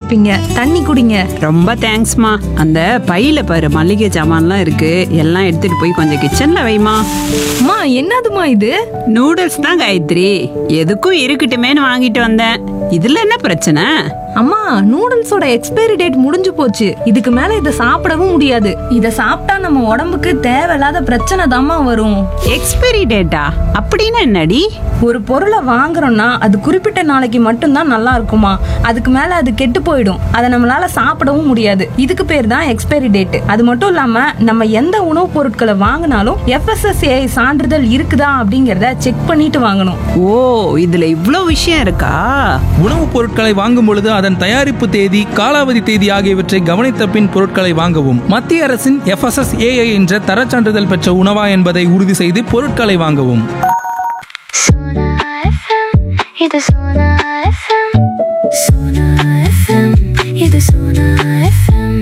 இருப்பீங்க தண்ணி குடிங்க ரொம்ப தேங்க்ஸ்மா அந்த பையில பாரு மளிகை சாமான்லாம் இருக்கு எல்லாம் எடுத்துட்டு போய் கொஞ்சம் கிச்சன்ல வைமா அம்மா என்னதுமா இது நூடுல்ஸ் தான் காயத்ரி எதுக்கும் இருக்கட்டுமேன்னு வாங்கிட்டு வந்தேன் இதுல என்ன பிரச்சனை அம்மா நூடுல்ஸோட எக்ஸ்பைரி டேட் முடிஞ்சு போச்சு இதுக்கு மேல இதை சாப்பிடவும் முடியாது இத சாப்பிட்டா நம்ம உடம்புக்கு தேவையில்லாத பிரச்சனை தாம்மா வரும் எக்ஸ்பைரி டேட்டா அப்படின்னு என்னடி ஒரு பொருளை வாங்குறோம்னா அது குறிப்பிட்ட நாளைக்கு மட்டும்தான் நல்லா இருக்குமா அதுக்கு மேல அது கெட்டு போயிடும் அதை நம்மளால சாப்பிடவும் முடியாது இதுக்கு பேர் தான் எக்ஸ்பைரி டேட் அது மட்டும் இல்லாம நம்ம எந்த உணவுப் பொருட்களை வாங்கினாலும் எஃப்எஸ்எஸ்ஏ சான்றிதழ் இருக்குதா அப்படிங்கறத செக் பண்ணிட்டு வாங்கணும் ஓ இதுல இவ்ளோ விஷயம் இருக்கா உணவுப் பொருட்களை வாங்கும் பொழுது அதன் தயாரிப்பு தேதி காலாவதி தேதி ஆகியவற்றை கவனித்த பின் பொருட்களை வாங்கவும் மத்திய அரசின் எஃப்எஸ்எஸ்ஏஐ என்ற தரச் சான்றிதழ் பெற்ற உணவா என்பதை உறுதி செய்து பொருட்களை வாங்கவும் Sona FM, இது Sona FM. Sona FM, இது Sona FM.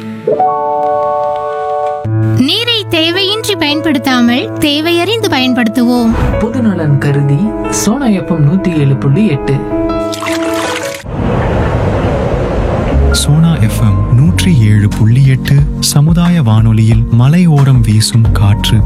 நீரை தேவையின்றி பயன்படுத்தாமல் தேவையறிந்து பயன்படுத்துவோம் பொதுநலன் கருதி சோனா எஃப்எம் நூத்தி ஏழு புள்ளி எட்டு சோனா எஃப்எம் நூற்றி ஏழு புள்ளி எட்டு சமுதாய வானொலியில் மலையோரம் வீசும் காற்று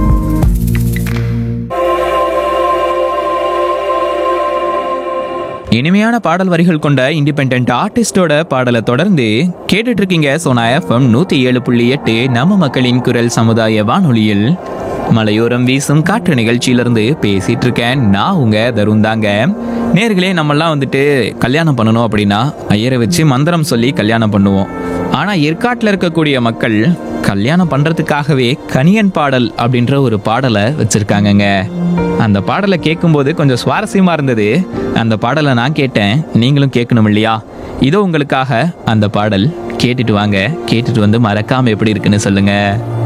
இனிமையான பாடல் வரிகள் கொண்ட இண்டிபெண்ட் ஆர்டிஸ்டோட பாடலை தொடர்ந்து கேட்டுட்டு இருக்கீங்க சோனா எஃப்எம் நூத்தி ஏழு புள்ளி எட்டு நம்ம மக்களின் குரல் சமுதாய வானொலியில் மலையோரம் வீசும் காற்று நிகழ்ச்சியிலிருந்து பேசிட்டு இருக்கேன் நான் உங்க தருண் தாங்க நேர்களே நம்மெல்லாம் வந்துட்டு கல்யாணம் பண்ணணும் அப்படின்னா ஐயரை வச்சு மந்திரம் சொல்லி கல்யாணம் பண்ணுவோம் ஆனா ஏற்காட்டில் இருக்கக்கூடிய மக்கள் கல்யாணம் பண்றதுக்காகவே கனியன் பாடல் அப்படின்ற ஒரு பாடலை வச்சிருக்காங்கங்க அந்த பாடலை கேட்கும்போது கொஞ்சம் சுவாரஸ்யமா இருந்தது அந்த பாடலை நான் கேட்டேன் நீங்களும் கேட்கணும் இல்லையா இதோ உங்களுக்காக அந்த பாடல் கேட்டுட்டு வாங்க கேட்டுட்டு வந்து மறக்காம எப்படி இருக்குன்னு சொல்லுங்க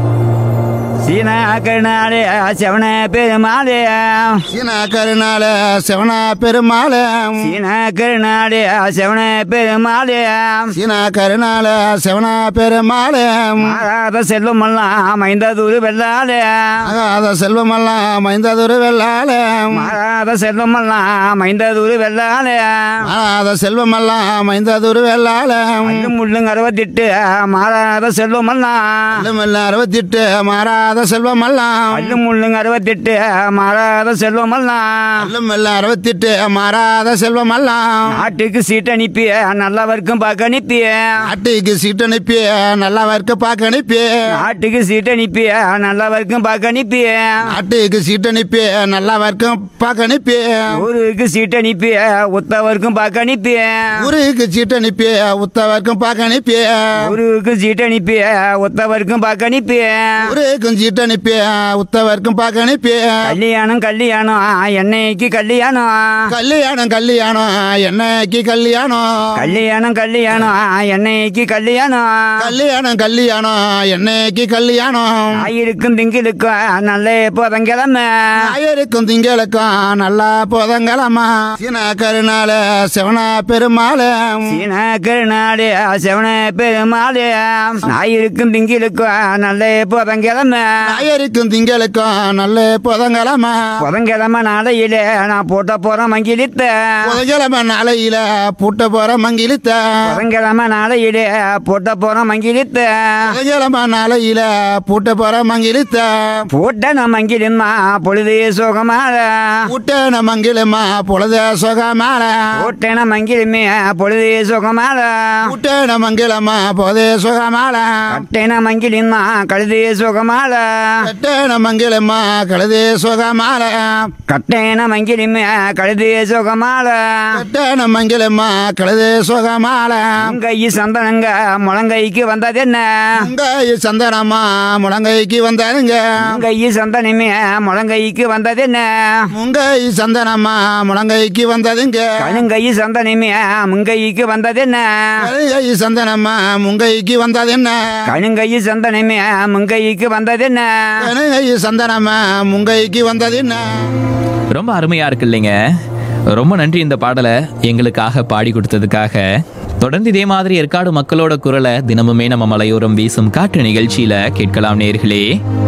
சீனா கருணாலே செவன பெருமாளே சீனா கருணால செவனா பெருமாள சீனா கருணாலே செவன பெருமாளே சீனா கருணால செவனா பெருமாள மாறாத செல்வமெல்லாம் மைந்ததூரு வெள்ளாளே ஆகாத செல்வமெல்லாம் மைந்ததொரு வெள்ளாள மாறாத செல்வமெல்லாம் மைந்ததூரு வெள்ளாளே ஆகாத செல்வமெல்லாம் மைந்ததொரு வெள்ளாள அள்ளும் முள்ளும் அறுபத்தெட்டு மாறாத செல்வமெல்லாம் அறுபத்தெட்டு மாறாத செல்வமெல்லாம் அள்ளும் முள்ளும் அறுபத்தெட்டு மாறாத செல்வமெல்லாம் அல்லும் எல்லாம் அறுபத்தெட்டு மாறாத செல்வமெல்லாம் நாட்டுக்கு சீட் அனுப்பி நல்லவர்க்கும் பார்க்க அனுப்பி நாட்டுக்கு சீட்டு அனுப்பி நல்லா வர்க்க பார்க்க அனுப்பி நாட்டுக்கு சீட் அனுப்பி நல்லவர்க்கும் பார்க்க அனுப்பி நாட்டுக்கு சீட்டு அனுப்பி நல்லா வர்க்கம் பார்க்க அனுப்பி ஊருக்கு சீட் அனுப்பி உத்தவர்க்கும் பார்க்க அனுப்பி ஊருக்கு சீட்டு அனுப்பி உத்தவர்க்கும் பார்க்க அனுப்பி ஊருக்கு சீட் அனுப்பி உத்தவர்க்கும் பார்க்க அனுப்பி ஊருக்கும் சீட்டு அனுப்பி உத்தவர்க்கும் பார்க்க அனுப்பி கல்யாணம் கல்யாணம் என்னைக்கு கல்யாணம் கல்யாணம் கல்யாணம் என்னைக்கு கல்யாணம் கல்யாணம் கல்யாணம் என்னைக்கு கல்யாணம் கல்யாணம் கல்யாணம் என்னைக்கு கல்யாணம் ஆயிருக்கும் திங்களுக்கும் நல்ல போதங்கிழமை ஆயருக்கும் திங்களுக்கும் நல்லா போதங்கலாமா சீன கருணால செவனா பெருமாள சீன கருநாடு செவன பெருமாளு ஞாயிறுக்கும் திங்களுக்கும் நல்ல போதங்கிழமை ஆயருக்கும் திங்களுக்கும் நல்ல போதங்கலாமா புதன்கிழமை நாளையில நான் போட்ட போறேன் மங்கிலித்த புதன்கிழமை நாளையில பூட்ட போற மங்கிலித்த புதன்கிழமை நாளையில போட்ட போறேன் மங்கிலித்த புதன்கிழமை நாளையில பூட்ட போற மங்கிலித்த போட்ட நான் மங்கிலிம்மா பொழுது சுகமால பூட்டன மங்கிலமா பொழுத சுகமால போட்டேன மங்கிலுமே பொழுது சுகமால பூட்டன மங்கிலமா போதே சுகமால கட்டேன மங்கிலிம்மா கழுது சுகமால கட்டன மங்கிலமா கழுதே சுகமால கட்டேன மங்கிலுமே கழுது சுகமால கட்டன மங்கிலமா கழுதே சுகமால கை சந்தனங்க முழங்கைக்கு வந்தது என்ன உங்காய் சந்தனமா முழங்கைக்கு வந்தாருங்க கை சந்தனமே முழங்கைக்கு வந்தது என்ன முங்காய் சந்தனமா முழங்கைக்கு வந்ததுங்க கழுங்கை சந்தனமே முங்கைக்கு வந்தது என்ன கழுங்கை சந்தனமா முங்கைக்கு வந்தது என்ன கழுங்கை சந்தனமே முங்கைக்கு வந்தது என்ன கழுங்கை சந்தனமா முங்கைக்கு வந்தது என்ன ரொம்ப அருமையா இருக்கு இல்லைங்க ரொம்ப நன்றி இந்த பாடலை எங்களுக்காக பாடி கொடுத்ததுக்காக தொடர்ந்து இதே மாதிரி ஏற்காடு மக்களோட குரலை தினமுமே நம்ம மலையோரம் வீசும் காற்று நிகழ்ச்சியில கேட்கலாம் நேர்களே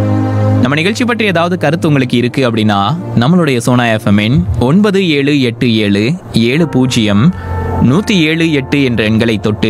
நம்ம நிகழ்ச்சி பற்றி ஏதாவது கருத்து உங்களுக்கு இருக்கு அப்படின்னா நம்மளுடைய சோனா எஃப்எம்மின் ஒன்பது ஏழு எட்டு ஏழு ஏழு பூஜ்ஜியம் நூற்றி ஏழு எட்டு என்ற எண்களை தொட்டு